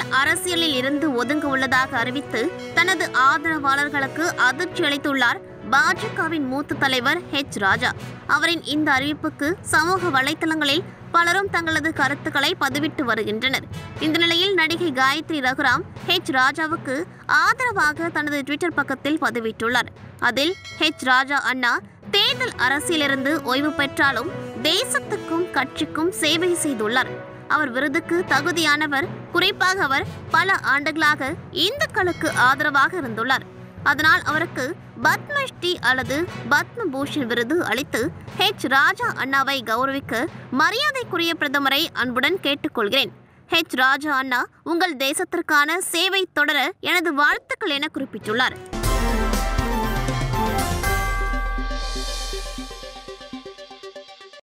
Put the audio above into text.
அரசியலில் இருந்து ஒதுங்க உள்ளதாக அறிவித்து தனது ஆதரவாளர்களுக்கு அதிர்ச்சி அளித்துள்ளார் பாஜகவின் மூத்த தலைவர் ஹெச் ராஜா அவரின் இந்த அறிவிப்புக்கு சமூக வலைத்தளங்களில் பலரும் தங்களது கருத்துக்களை பதிவிட்டு வருகின்றனர் இந்த நிலையில் நடிகை காயத்ரி ரகுராம் ஹெச் ராஜாவுக்கு ஆதரவாக தனது ட்விட்டர் பக்கத்தில் பதிவிட்டுள்ளார் அதில் ஹெச் ராஜா அண்ணா தேர்தல் அரசியலிருந்து ஓய்வு பெற்றாலும் தேசத்துக்கும் கட்சிக்கும் சேவை செய்துள்ளார் அவர் விருதுக்கு தகுதியானவர் குறிப்பாக அவர் பல ஆண்டுகளாக இந்துக்களுக்கு ஆதரவாக இருந்துள்ளார் அதனால் அவருக்கு பத்மஸ்ரீ அல்லது பத்ம பூஷன் விருது அளித்து ஹெச் ராஜா அண்ணாவை கௌரவிக்க மரியாதைக்குரிய பிரதமரை அன்புடன் கேட்டுக்கொள்கிறேன் ஹெச் ராஜா அண்ணா உங்கள் தேசத்திற்கான சேவை தொடர எனது வாழ்த்துக்கள் என குறிப்பிட்டுள்ளார்